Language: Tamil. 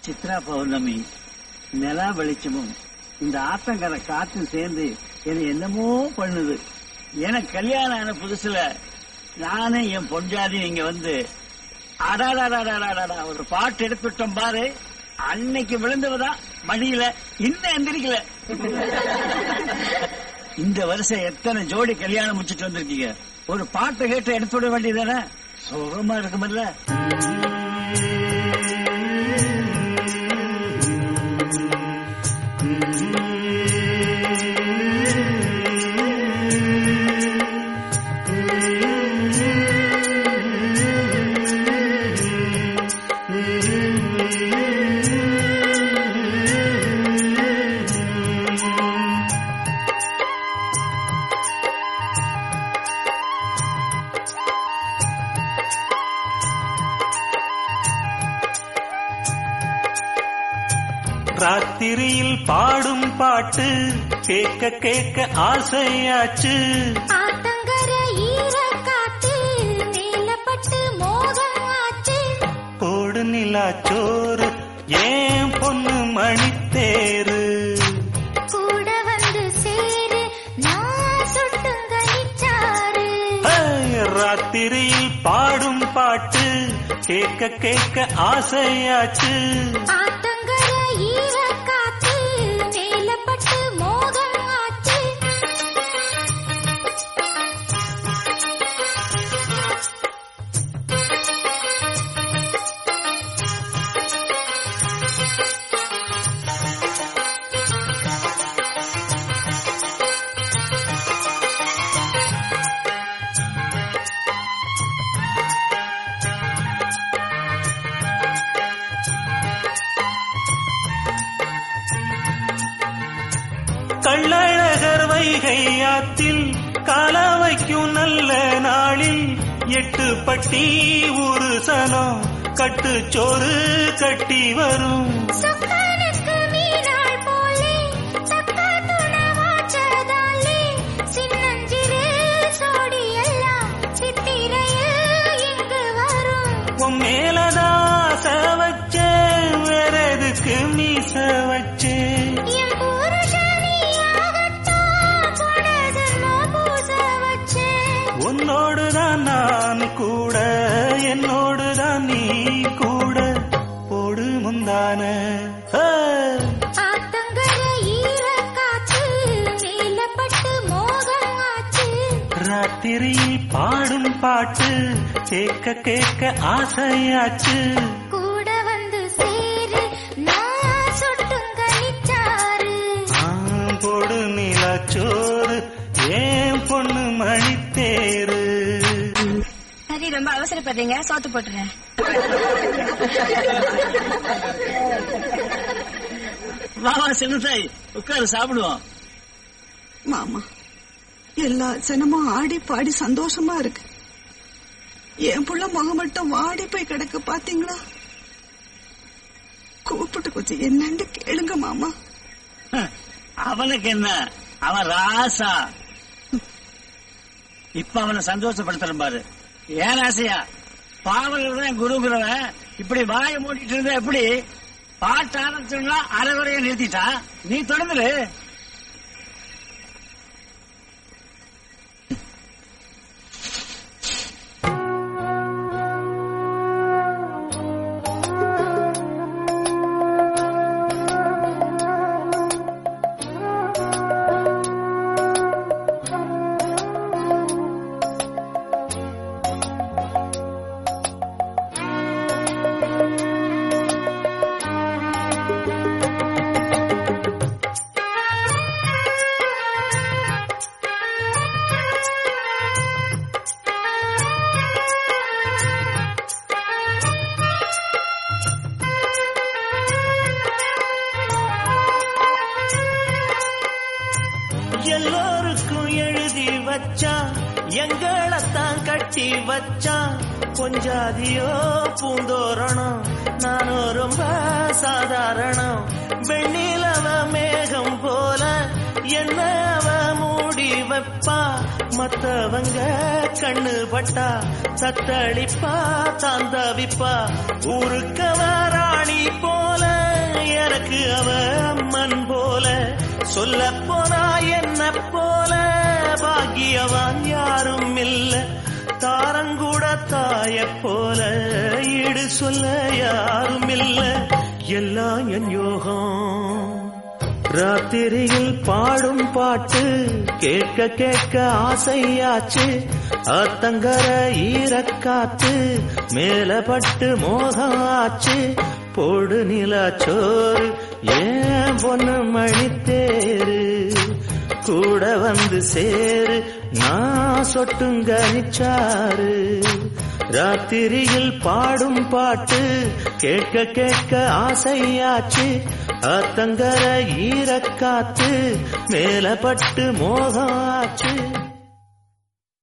சித்ரா பௌர்ணமி நிலா வெளிச்சமும் இந்த ஆத்தங்கரை காத்தும் சேர்ந்து என்னை என்னமோ பண்ணுது எனக்கு கல்யாணம் ஆன புதுசுல நானே என் பொஞ்சாதி இங்க வந்து அடாடாடாடாடாடா ஒரு பாட்டு எடுத்துட்டோம் பாரு அன்னைக்கு விழுந்தவதான் மடியில இன்னும் எந்திரிக்கல இந்த வருஷம் எத்தனை ஜோடி கல்யாணம் முடிச்சிட்டு வந்திருக்கீங்க ஒரு பாட்டை கேட்டு எடுத்து விட வேண்டியதானே சுகமா இருக்குமில்ல ராத்திரியில் பாடும் பாட்டு கேட்க கேட்க ஆசையாச்சு ஆத்தங்கர ஈரக்காத்து மேலப்பட்டு மோகம் ஆச்சு போடு நிலாச்சோறு ஏன் பொண்ணு மணித்தேரு கூட வந்து சேரு நான் சுட்டுங்க நிச்சாரு ஹே, ராத்திரியில் பாடும் பாட்டு கேட்க கேட்க ஆசையாச்சு ஆத்தங்கர ஈரக்காத்து மேலப்பட்டு மோகம் ஆச்சு கள்ளழகர் வைகை ஆத்தில் கால வைக்கும் நல்ல நாளில் எட்டு பட்டி ஒரு சனம் கட்டுச்சோறு கட்டி வரும் சொக்கனுக்கு மீனாள் போலே தக்க துணவாச்சதாலே சின்னஞ்சிறு சோடி எல்லாம் சித்திரையில் இங்கு வரும் உன் மேலதாச வச்சேன் வேற எதுக்கு மீச வச்சேன் என் புருஷனியாகத்தான் பொழுதுன்னு பூச வச்சேன் உன்னோடுதான் நான் கூட என்னோடுதான் நீ கூட போடு முந்தான ஆ. ஆத்தங்கர ஈரக்காற்று மேலப்பட்டு மோகம் ஆச்சு ராத்திரியில் பாடும் பாட்டு கேட்க கேட்க ஆசையாச்சு கூட வந்து சேரு நான் சுட்டுங்க நிச்சாரு ஆ, போடு நிலாச்சோறு ஏன் பொண்ணு மணித்தேரு சரி ரொம்ப அவசரப்படுறீங்க சோத்து போட்டுறேன் வா வா சின்னத்தாய் உட்காரு சாப்பிடுவோம் மாமா எல்லா ஜனமும் ஆடி பாடி சந்தோஷமா இருக்கு என் புள்ள முகம் மட்டும் வாடி போய் கிடக்கு பாத்தீங்களா கூப்பிட்டு கொஞ்சம் என்னன்னு கேளுங்க மாமா அவனுக்கு என்ன அவன் ராசா இப்ப அவனை சந்தோஷப்படுத்துறேன் பாரு ஏன் ராசையா பாவலர் தான் குருங்கிறவன் இப்படி வாயை மூடிட்டு இருந்தா எப்படி பாட்டு ஆரம்பிச்சோம்னா அரைகுறைய நிறுத்திட்டா நீ தொடர்ந்துரு எல்லோருக்கும் எழுதி வச்சான் எங்களைத்தான் கட்டி வச்சான் கொஞ்சாதியோ பூந்தோரணம் நானும் ரொம்ப சாதாரணம் வெண்ணிலவ மேகம் போல என்ன அவ மூடி வைப்பா மத்தவங்க கண்ணு பட்டா தத்தளிப்பா தாந்தவிப்பா ஊருக்கவ ராணி போல சொல்ல போனா என்ன போல பாக்கியவான் யாரும் இல்ல தாரங்கூட தாய போல ஈடு சொல்ல யாரும் இல்ல எல்லாம் என் யோகம் ராத்திரியில் பாடும் பாட்டு கேட்க கேட்க ஆசையாச்சு ஆத்தங்கர ஈரக்காத்து மேல பட்டு மோகம் ஆச்சு போடு நிலாச்சோறு ஏன் பொண்ணு மணித்தேரு கூட வந்து சேரு நான் சொட்டுங்கனிச்சாரு ராத்திரியில் பாடும் பாட்டு கேட்க கேட்க ஆசையாச்சு ஆத்தங்கர ஈரக்காத்து மேல பட்டு மோகம் ஆச்சு